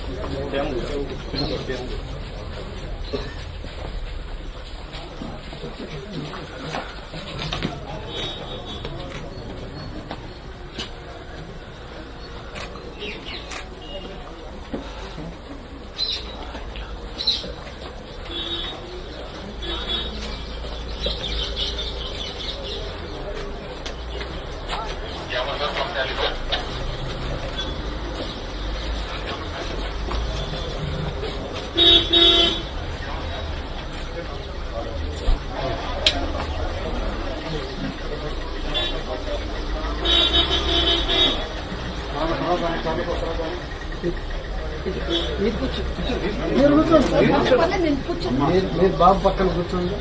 మీరు మీరు బాబు పక్కన కూర్చోండి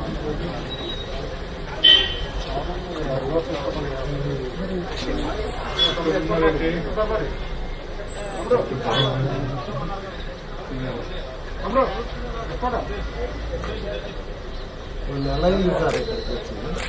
రెండు నెలలు అయింది సార్ ఇక్కడికి వచ్చి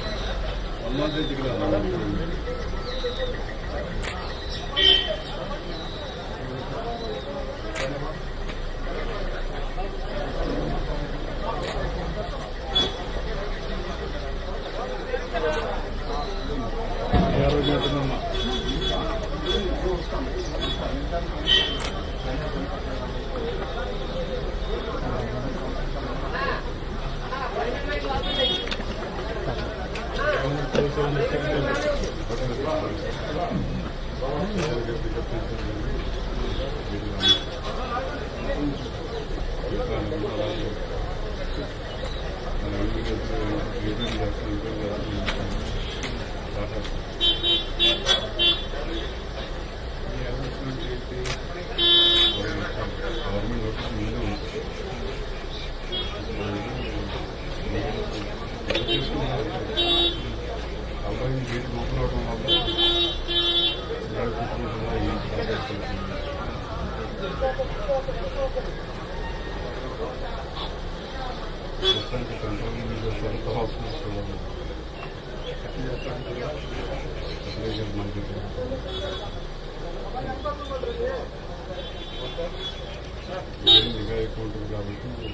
నిఘా ఎక్కువ ఉంటుంది కాబట్టి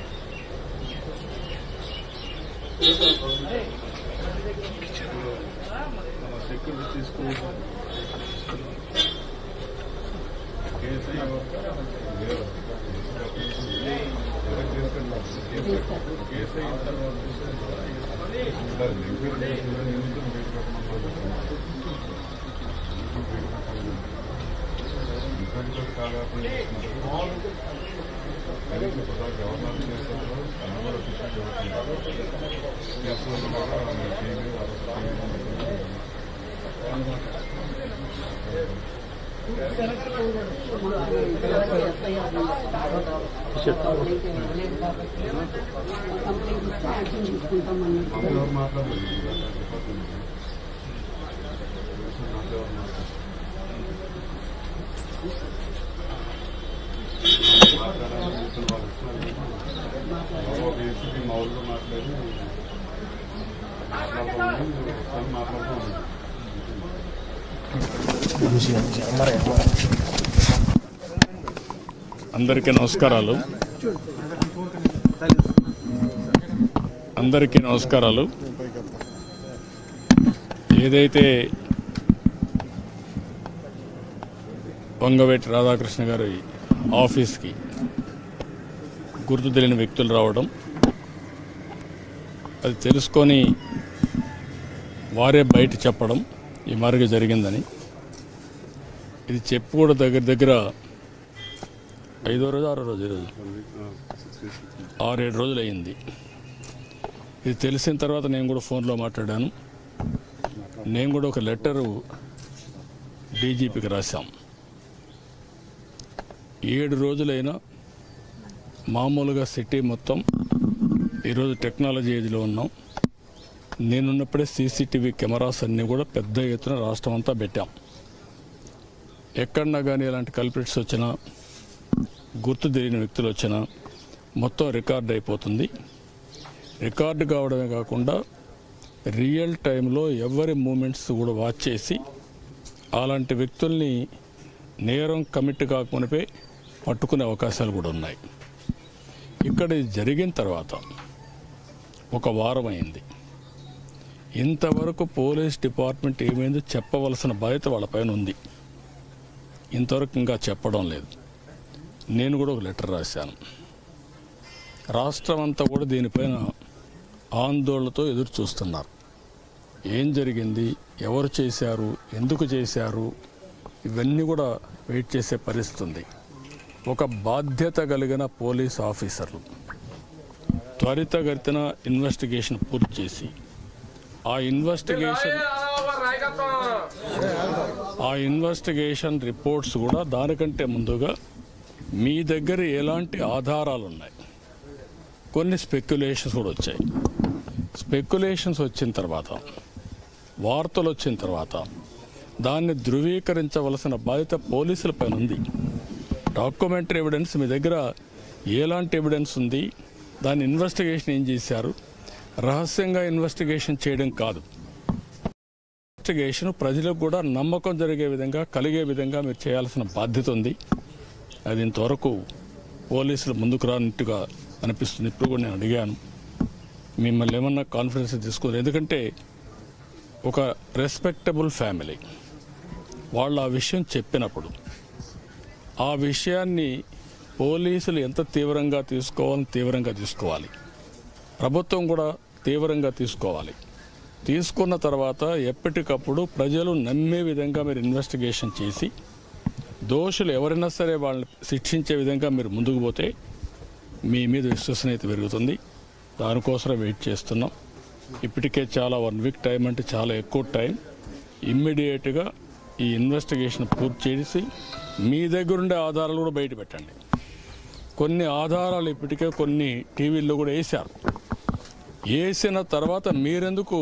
మన సెక్యూరిటీ తీసుకోవాలి కేసు లేవు. ఎవరికి తీసుకెళ్ళాలి? కేసు కేసు అయిన తర్వాత ఉండాలి. ఎంక్వైరీ చేసి ఉండాలి. ఎందుకు బయట పెట్టమన్నారు? ఎంక్వైరీ కూడా కాకుండా చేస్తున్నారు. కనీసం ఇప్పటిదాకా ఎవరు చేస్తారో అది కూడా ఫిక్స్ అవుతుంది కేసులో కూడా టీవీ మామూలు ఎవరు మాట్లాడలేదు డిపార్ట్మెంట్ మాట్లాడారు మాట్లాడాలని కూర్చొని వాళ్ళు ఇస్తున్నారు ఒక ఏసీపీ మామూలుగా మాట్లాడి మాట్లాడుతూ మాట్లాడుతూ అందరికీ నమస్కారాలు అందరికీ నమస్కారాలు ఏదైతే వంగవేటి రాధాకృష్ణ గారి ఆఫీస్కి గుర్తు తెలియని వ్యక్తులు రావడం అది తెలుసుకొని వారే బయట చెప్పడం ఈ మార్గం జరిగిందని ఇది చెప్పి కూడా దగ్గర దగ్గర ఐదో రోజు ఆరో రోజు ఈరోజు ఆరేడు రోజులు అయింది ఇది తెలిసిన తర్వాత నేను కూడా ఫోన్లో మాట్లాడాను నేను కూడా ఒక లెటరు డీజీపీకి రాశాం ఏడు రోజులైనా మామూలుగా సిటీ మొత్తం ఈరోజు టెక్నాలజీ ఏజ్లో ఉన్నాం నేనున్నప్పుడే సీసీటీవీ కెమెరాస్ అన్నీ కూడా పెద్ద ఎత్తున రాష్ట్రం అంతా పెట్టాం ఎక్కడన్నా కానీ ఇలాంటి కల్పిట్స్ వచ్చినా గుర్తు తెలియని వ్యక్తులు వచ్చినా మొత్తం రికార్డ్ అయిపోతుంది రికార్డు కావడమే కాకుండా రియల్ టైంలో ఎవరి మూమెంట్స్ కూడా వాచ్ చేసి అలాంటి వ్యక్తుల్ని నేరం కమిట్ కాకమునిపే పట్టుకునే అవకాశాలు కూడా ఉన్నాయి ఇక్కడ ఇది జరిగిన తర్వాత ఒక వారం అయింది ఇంతవరకు పోలీస్ డిపార్ట్మెంట్ ఏమైందో చెప్పవలసిన బాధ్యత వాళ్ళపైన ఉంది ఇంతవరకు ఇంకా చెప్పడం లేదు నేను కూడా ఒక లెటర్ రాశాను రాష్ట్రం అంతా కూడా దీనిపైన ఆందోళనతో ఎదురు చూస్తున్నారు ఏం జరిగింది ఎవరు చేశారు ఎందుకు చేశారు ఇవన్నీ కూడా వెయిట్ చేసే పరిస్థితి ఉంది ఒక బాధ్యత కలిగిన పోలీస్ ఆఫీసర్లు త్వరితగతిన ఇన్వెస్టిగేషన్ పూర్తి చేసి ఆ ఇన్వెస్టిగేషన్ ఆ ఇన్వెస్టిగేషన్ రిపోర్ట్స్ కూడా దానికంటే ముందుగా మీ దగ్గర ఎలాంటి ఆధారాలు ఉన్నాయి కొన్ని స్పెక్యులేషన్స్ కూడా వచ్చాయి స్పెక్యులేషన్స్ వచ్చిన తర్వాత వార్తలు వచ్చిన తర్వాత దాన్ని ధృవీకరించవలసిన బాధ్యత పోలీసులపైన ఉంది డాక్యుమెంటరీ ఎవిడెన్స్ మీ దగ్గర ఎలాంటి ఎవిడెన్స్ ఉంది దాని ఇన్వెస్టిగేషన్ ఏం చేశారు రహస్యంగా ఇన్వెస్టిగేషన్ చేయడం కాదు ఇన్వెస్టిగేషన్ ప్రజలకు కూడా నమ్మకం జరిగే విధంగా కలిగే విధంగా మీరు చేయాల్సిన బాధ్యత ఉంది అది ఇంతవరకు పోలీసులు ముందుకు రానట్టుగా అనిపిస్తుంది ఇప్పుడు కూడా నేను అడిగాను మిమ్మల్ని ఏమన్నా కాన్ఫిడెన్స్ తీసుకోరు ఎందుకంటే ఒక రెస్పెక్టబుల్ ఫ్యామిలీ వాళ్ళు ఆ విషయం చెప్పినప్పుడు ఆ విషయాన్ని పోలీసులు ఎంత తీవ్రంగా తీసుకోవాలని తీవ్రంగా తీసుకోవాలి ప్రభుత్వం కూడా తీవ్రంగా తీసుకోవాలి తీసుకున్న తర్వాత ఎప్పటికప్పుడు ప్రజలు నమ్మే విధంగా మీరు ఇన్వెస్టిగేషన్ చేసి దోషులు ఎవరైనా సరే వాళ్ళని శిక్షించే విధంగా మీరు ముందుకు పోతే మీ మీద విశ్వసనీయత పెరుగుతుంది దానికోసమే వెయిట్ చేస్తున్నాం ఇప్పటికే చాలా వన్ వీక్ టైం అంటే చాలా ఎక్కువ టైం ఇమ్మీడియట్గా ఈ ఇన్వెస్టిగేషన్ పూర్తి చేసి మీ దగ్గర ఉండే ఆధారాలు కూడా బయట పెట్టండి కొన్ని ఆధారాలు ఇప్పటికే కొన్ని టీవీల్లో కూడా వేశారు వేసిన తర్వాత మీరెందుకు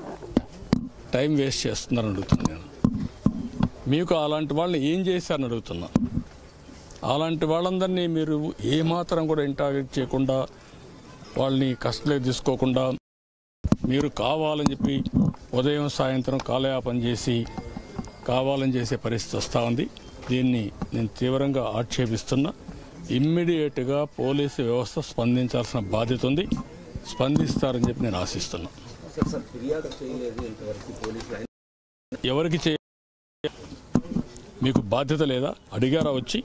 టైం వేస్ట్ చేస్తున్నారని అడుగుతున్నాను నేను మీకు అలాంటి వాళ్ళని ఏం చేశారని అడుగుతున్నా అలాంటి వాళ్ళందరినీ మీరు ఏమాత్రం కూడా ఇంటాగేట్ చేయకుండా వాళ్ళని కష్టంలోకి తీసుకోకుండా మీరు కావాలని చెప్పి ఉదయం సాయంత్రం కాలయాపన చేసి కావాలని చేసే పరిస్థితి వస్తూ ఉంది దీన్ని నేను తీవ్రంగా ఆక్షేపిస్తున్నా ఇమ్మీడియట్గా పోలీసు వ్యవస్థ స్పందించాల్సిన బాధ్యత ఉంది స్పందిస్తారని చెప్పి నేను ఆశిస్తున్నా సార్ సార్ ఫిర్యాదు చేయలేదు ఇంతవరకు పోలీసులు ఎవరికి చే మీకు బాధ్యత లేదా అడిగారా వచ్చి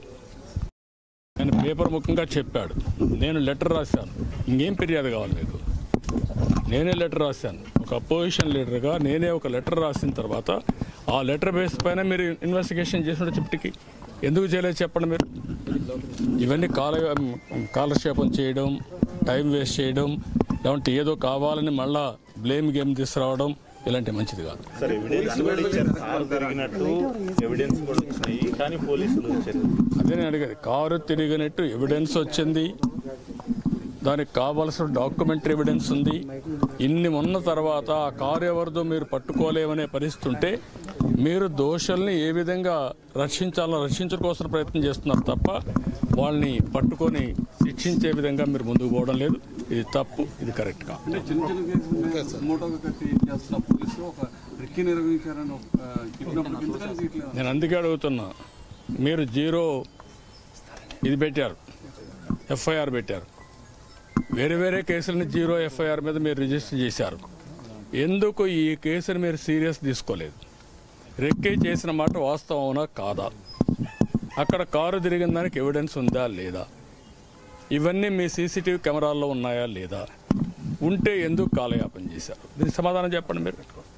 ఆయన పేపర్ ముఖంగా చెప్పాడు నేను లెటర్ రాశాను ఇంకేం ఫిర్యాదు కావాలి మీకు నేనే లెటర్ రాశాను ఒక అపోజిషన్ లీడర్గా నేనే ఒక లెటర్ రాసిన తర్వాత ఆ లెటర్ బేస్ పైన మీరు ఇన్వెస్టిగేషన్ చేసిన చెప్టికి ఎందుకు చేయలేదు చెప్పండి మీరు ఇవన్నీ కాల కాలక్షేపం చేయడం టైం వేస్ట్ చేయడం లేదంటే ఏదో కావాలని మళ్ళా బ్లేమ్ గేమ్ తీసుకురావడం ఇలాంటి మంచిది కాదు సార్ ఎవిడెన్స్ కూడా ఇచ్చారు కారు తిరిగినట్టు ఎవిడెన్స్ కూడా వచ్చినాయి కానీ పోలీసులు వచ్చారు అదే నేను అడిగేది కారు తిరిగినట్టు ఎవిడెన్స్ వచ్చింది దానికి కావాల్సిన డాక్యుమెంటరీ ఎవిడెన్స్ ఉంది ఇన్ని ఉన్న తర్వాత ఆ కారు ఎవరిదో మీరు పట్టుకోలేమనే పరిస్థితి ఉంటే మీరు దోషుల్ని ఏ విధంగా రక్షించాలో రక్షించడం కోసం ప్రయత్నం చేస్తున్నారు తప్ప వాళ్ళని పట్టుకొని శిక్షించే విధంగా మీరు ముందుకు పోవడం లేదు ఇది తప్పు ఇది కరెక్ట్ కాదు అంటే చిన్న చిన్న కేసులు మోటోగా కట్టి చేస్తున్న పోలీసులు ఒక రెక్కి నిర్వహించారని ఒక చెప్పినప్పుడు ఎందుకని తీయట్లేదు నేను అందుకే అడుగుతున్నా మీరు జీరో ఇది పెట్టారు ఎఫ్ఐఆర్ పెట్టారు వేరే వేరే కేసులని జీరో ఎఫ్ఐఆర్ మీద మీరు రిజిస్టర్ చేశారు ఎందుకు ఈ కేసుని మీరు సీరియస్ తీసుకోలేదు రెక్కే చేసిన మాట వాస్తవం అవునా కాదా అక్కడ కారు తిరిగిన దానికి ఎవిడెన్స్ ఉందా లేదా ఇవన్నీ మీ సీసీటీవీ కెమెరాల్లో ఉన్నాయా లేదా ఉంటే ఎందుకు కాలయాపన చేశారు దీనికి సమాధానం చెప్పండి మీరు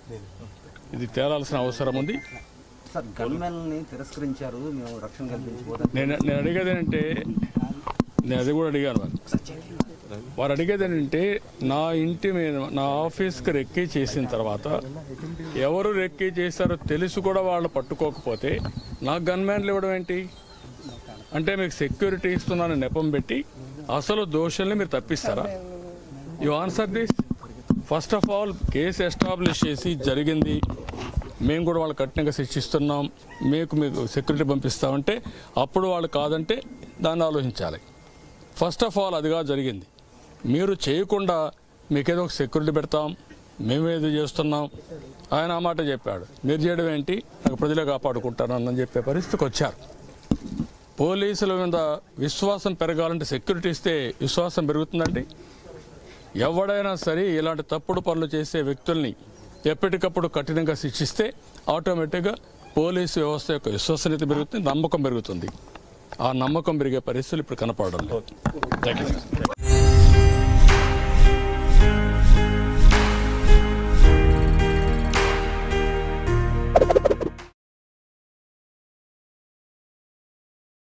ఇది తేలాల్సిన అవసరం ఉంది సార్ గన్మెన్ని తిరస్కరించారు మేము రక్షణ కల్పించబోతే నేను నేను అడిగేది ఏంటంటే నేను అది కూడా అడిగాను వారు వారు అడిగేది ఏంటంటే నా ఇంటి మీద నా ఆఫీస్కి రెక్కీ చేసిన తర్వాత ఎవరు రెక్కీ చేశారో తెలిసి కూడా వాళ్ళు పట్టుకోకపోతే నాకు గన్మ్యాన్లు ఇవ్వడం ఏంటి అంటే మీకు సెక్యూరిటీ ఇస్తున్నానని నెపం పెట్టి అసలు దోషుల్ని మీరు తప్పిస్తారా you answer this first of all case establish చేసి జరిగింది మేము కూడా వాళ్ళు కఠినంగా శిక్షిస్తున్నాం మీకు మీకు సెక్యూరిటీ పంపిస్తామంటే అప్పుడు వాళ్ళు కాదంటే దాన్ని ఆలోచించాలి ఫస్ట్ ఆఫ్ ఆల్ అదిగా జరిగింది మీరు చేయకుండా మీకేదో ఒక సెక్యూరిటీ పెడతాం మేము ఏదో చేస్తున్నాం ఆయన ఆ మాట చెప్పాడు మీరు చేయడం ఏంటి నాకు ప్రజలే కాపాడుకుంటాను అని చెప్పే పరిస్థితికి వచ్చారు పోలీసుల మీద విశ్వాసం పెరగాలంటే సెక్యూరిటీ ఇస్తే విశ్వాసం పెరుగుతుందండి ఎవడైనా సరే ఇలాంటి తప్పుడు పనులు చేసే వ్యక్తుల్ని ఎప్పటికప్పుడు కఠినంగా శిక్షిస్తే ఆటోమేటిక్గా పోలీసు వ్యవస్థ యొక్క విశ్వసనీయత పెరుగుతుంది నమ్మకం పెరుగుతుంది ఆ నమ్మకం పెరిగే పరిస్థితులు ఇప్పుడు కనపడడం లేదు థ్యాంక్ యూ